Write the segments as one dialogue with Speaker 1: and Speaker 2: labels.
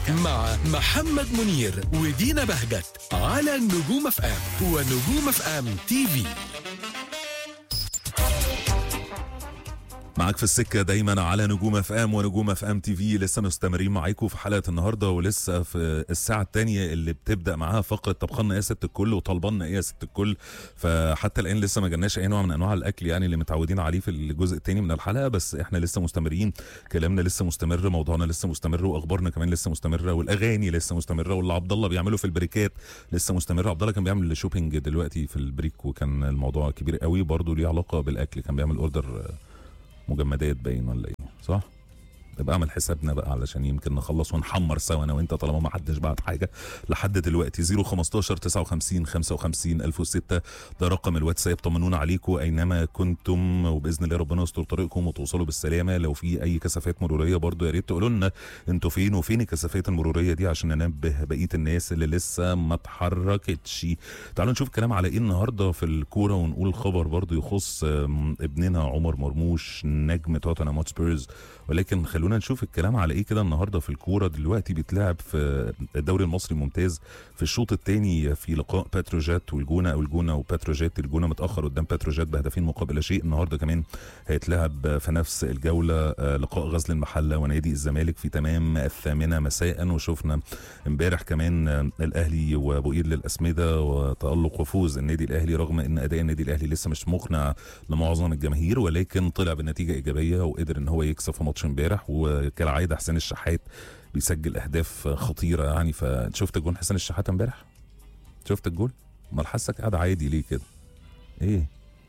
Speaker 1: مع محمد منير ودينا بهجت على نجوم اف ام ونجوم اف ام تي في
Speaker 2: معاك في السكه دايما على نجوم اف ام ونجوم اف ام تي في لسه مستمرين معاكم في حلقه النهارده ولسه في الساعه الثانيه اللي بتبدا معاها فقره طبخنا ايه يا ست الكل وطلبنا ايه يا ست الكل فحتى الان لسه ما جالناش اي نوع من انواع الاكل يعني اللي متعودين عليه في الجزء الثاني من الحلقه بس احنا لسه مستمرين كلامنا لسه مستمر موضوعنا لسه مستمر واخبارنا كمان لسه مستمره والاغاني لسه مستمره واللي عبد الله بيعمله في البريكات لسه مستمر عبد الله كان بيعمل شوبينج دلوقتي في البريك وكان الموضوع كبير قوي برضه ليه علاقه بالاكل كان بيعمل اوردر مجمدات باين ولا ايه صح تبقى اعمل حسابنا بقى علشان يمكن نخلص ونحمر سوا انا وانت طالما ما حدش بعت حاجه لحد دلوقتي 015 59 55 1006 ده رقم الواتساب طمنونا عليكم اينما كنتم وباذن الله ربنا يستر طريقكم وتوصلوا بالسلامه لو في اي كثافات مروريه برضو يا ريت تقولوا لنا انتوا فين وفين الكثافات المروريه دي عشان ننبه بقيه الناس اللي لسه ما اتحركتش تعالوا نشوف كلام على ايه النهارده في الكوره ونقول خبر برضو يخص آم، ابننا عمر مرموش نجم توتنهام هوتسبيرز ولكن خلونا نشوف الكلام على ايه كده النهارده في الكوره دلوقتي بيتلعب في الدوري المصري الممتاز في الشوط الثاني في لقاء باتروجات والجونه او الجونه وباتروجات الجونه متاخر قدام باتروجات بهدفين مقابل لا شيء النهارده كمان هيتلعب في نفس الجوله آه، لقاء غزل المحله ونادي الزمالك في تمام الثامنه مساء وشفنا امبارح كمان آه، الاهلي وبوئير للاسمده وتالق وفوز النادي الاهلي رغم ان اداء النادي الاهلي لسه مش مقنع لمعظم الجماهير ولكن طلع بنتيجه ايجابيه وقدر ان هو يكسب في ماتش امبارح وكالعاده حسين الشحات بيسجل اهداف خطيره يعني فشفت جون حسين الشحات امبارح شفت الجول امال حاسك قاعد عادي ليه كده ايه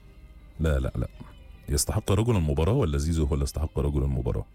Speaker 2: لا لا لا يستحق رجل المباراه ولا زيزو هو اللي يستحق رجل المباراه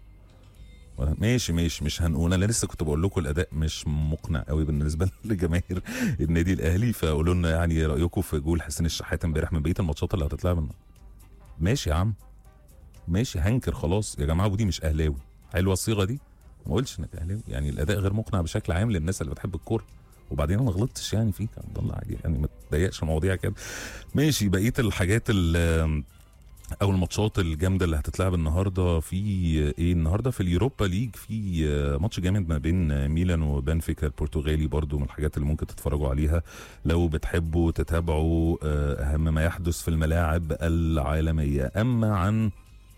Speaker 2: ماشي ماشي مش هنقول انا لسه كنت بقول لكم الاداء مش مقنع قوي بالنسبه لجماهير النادي الاهلي فقولوا لنا يعني رايكم في جول حسين الشحات امبارح من بقيه الماتشات اللي هتتلعب النهارده. ماشي يا عم ماشي هنكر خلاص يا جماعه ودي مش اهلاوي حلوه الصيغه دي ما قلتش انك اهلاوي يعني الاداء غير مقنع بشكل عام للناس اللي بتحب الكوره وبعدين انا ما غلطتش يعني فيك يا عبد الله عادي يعني ما تضايقش المواضيع كده ماشي بقيه الحاجات ال- او الماتشات الجامده اللي هتتلعب النهارده في ايه النهارده في اليوروبا ليج في ماتش جامد ما بين ميلان وبنفيكا البرتغالي برضو من الحاجات اللي ممكن تتفرجوا عليها لو بتحبوا تتابعوا آه، اهم ما يحدث في الملاعب العالميه اما عن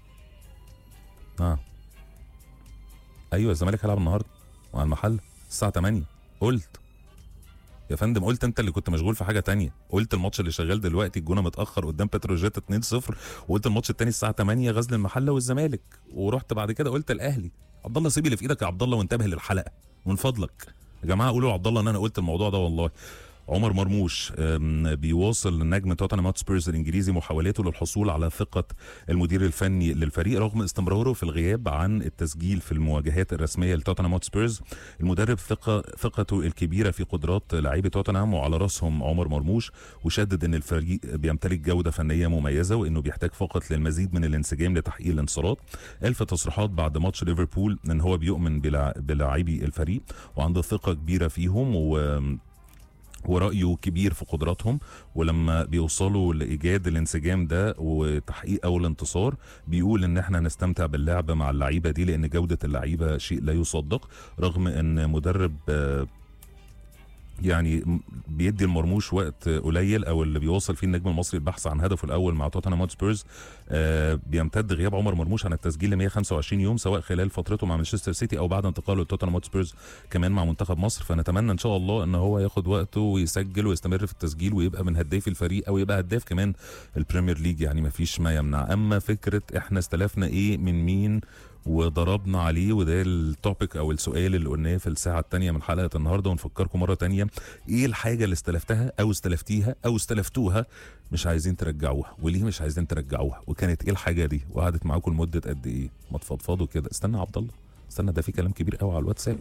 Speaker 2: اه ايوه الزمالك هيلعب النهارده مع المحل الساعه 8 قلت يا فندم قلت انت اللي كنت مشغول في حاجه تانية قلت الماتش اللي شغال دلوقتي الجونه متاخر قدام بتروجيت 2-0 وقلت الماتش التاني الساعه 8 غزل المحله والزمالك ورحت بعد كده قلت الاهلي عبد الله سيبي اللي في ايدك يا عبد الله وانتبه للحلقه من فضلك يا جماعه قولوا لعبد الله ان انا قلت الموضوع ده والله عمر مرموش أم، بيواصل نجم توتنهام هوتسبيرز الانجليزي محاولاته للحصول على ثقه المدير الفني للفريق رغم استمراره في الغياب عن التسجيل في المواجهات الرسميه لتوتنهام هوتسبيرز المدرب ثقه ثقته الكبيره في قدرات لاعبي توتنهام وعلى راسهم عمر مرموش وشدد ان الفريق بيمتلك جوده فنيه مميزه وانه بيحتاج فقط للمزيد من الانسجام لتحقيق الانتصارات قال في تصريحات بعد ماتش ليفربول ان هو بيؤمن بلع- بلاعبي الفريق وعنده ثقه كبيره فيهم و ورأيه كبير في قدراتهم ولما بيوصلوا لإيجاد الانسجام ده وتحقيق أول انتصار بيقول إن احنا نستمتع باللعب مع اللعيبة دي لأن جودة اللعيبة شيء لا يصدق رغم إن مدرب آه، يعني م- بيدي المرموش وقت قليل او اللي بيوصل فيه النجم المصري البحث عن هدفه الاول مع توتنهام هوتسبيرز آه بيمتد غياب عمر مرموش عن التسجيل ل 125 يوم سواء خلال فترته مع مانشستر سيتي او بعد انتقاله لتوتنهام هوتسبيرز كمان مع منتخب مصر فنتمنى ان شاء الله ان هو ياخد وقته ويسجل ويستمر في التسجيل ويبقى من هدافي الفريق او يبقى هداف كمان البريمير ليج يعني مفيش ما يمنع اما فكره احنا استلفنا ايه من مين وضربنا عليه وده التوبيك او السؤال اللي قلناه في الساعه الثانيه من حلقه النهارده ونفكركم مره تانية ايه الحاجه اللي استلفتها او استلفتيها او استلفتوها مش عايزين ترجعوها وليه مش عايزين ترجعوها وكانت ايه الحاجه دي وقعدت معاكم لمده قد ايه ما تفضفضوا كده استنى يا عبد الله استنى ده في كلام كبير قوي على الواتساب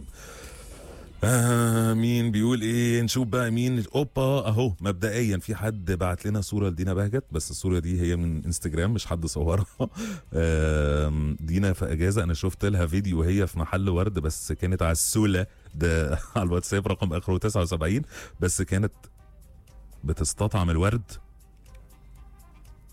Speaker 2: آه مين بيقول ايه نشوف بقى مين اوبا اهو مبدئيا في حد بعت لنا صوره لدينا بهجت بس الصوره دي هي من انستجرام مش حد صورها آه دينا في اجازه انا شفت لها فيديو وهي في محل ورد بس كانت على السوله ده على الواتساب رقم اخره 79 بس كانت بتستطعم الورد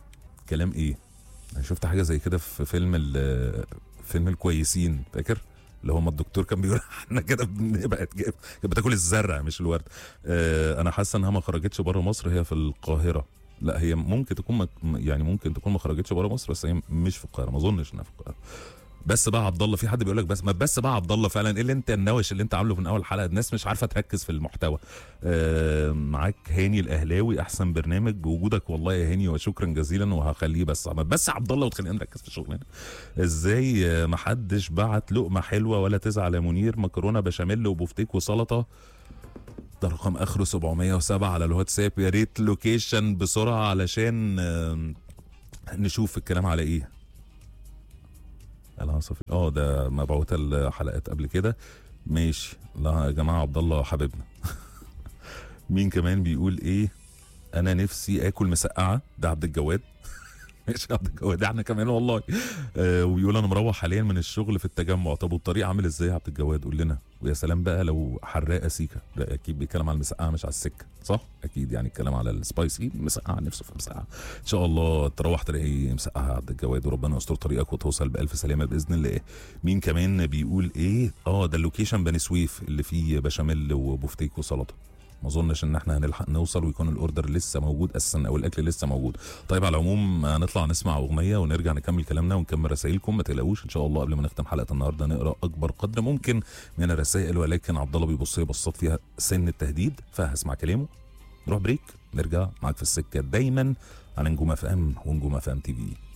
Speaker 2: كلام ايه انا شفت حاجه زي كده في فيلم ال- فيلم الكويسين فاكر اللي هم الدكتور كان بيقول احنا كده بنبقى كانت بتاكل الزرع مش الورد آه انا حاسه انها ما خرجتش بره مصر هي في القاهره لا هي ممكن تكون مك... يعني ممكن تكون ما خرجتش بره مصر بس هي مش في القاهره ما اظنش انها في القاهره بس بقى عبد الله في حد بيقول لك بس ما بس بقى عبد الله فعلا ايه اللي انت النوش اللي انت عامله من اول حلقه الناس مش عارفه تركز في المحتوى آه معاك هاني الاهلاوي احسن برنامج بوجودك والله يا هاني وشكرا جزيلا وهخليه بس بس عبد الله وتخلينا نركز في شغلنا ازاي آه، ما حدش بعت لقمه حلوه ولا تزعل يا منير مكرونه بشاميل وبفتيك وسلطه ده رقم اخره 707 على الواتساب يا ريت لوكيشن بسرعه علشان آم، نشوف الكلام على ايه العصافير اه ده مبعوثه الحلقات قبل كده ماشي لا يا جماعه عبد الله حبيبنا مين كمان بيقول ايه انا نفسي اكل مسقعه ده عبد الجواد ماشي يا عبد الجواد احنا كمان والله آه وبيقول انا مروح حاليا من الشغل في التجمع طب والطريق عامل ازاي يا عبد الجواد قول لنا ويا سلام بقى لو حراقه سيكا ده اكيد بيتكلم على المسقعه مش على السكه صح اكيد يعني الكلام على السبايسي مسقعه نفسه في مسقعه ان شاء الله تروح تلاقي مسقعه يا عبد الجواد وربنا يستر طريقك وتوصل بالف سلامه باذن الله مين كمان بيقول ايه اه ده اللوكيشن بني سويف اللي فيه بشاميل وبفتيك وسلطه ما اظنش ان احنا هنلحق نوصل ويكون الاوردر لسه موجود اساسا او الاكل لسه موجود طيب على العموم هنطلع نسمع اغنيه ونرجع نكمل كلامنا ونكمل رسائلكم ما تقلقوش ان شاء الله قبل ما نختم حلقه النهارده نقرا اكبر قدر ممكن من الرسائل ولكن عبد الله بيبص لي بصات فيها سن التهديد فهسمع كلامه نروح بريك نرجع معاك في السكه دايما على نجوم اف ام ونجوم اف ام تي في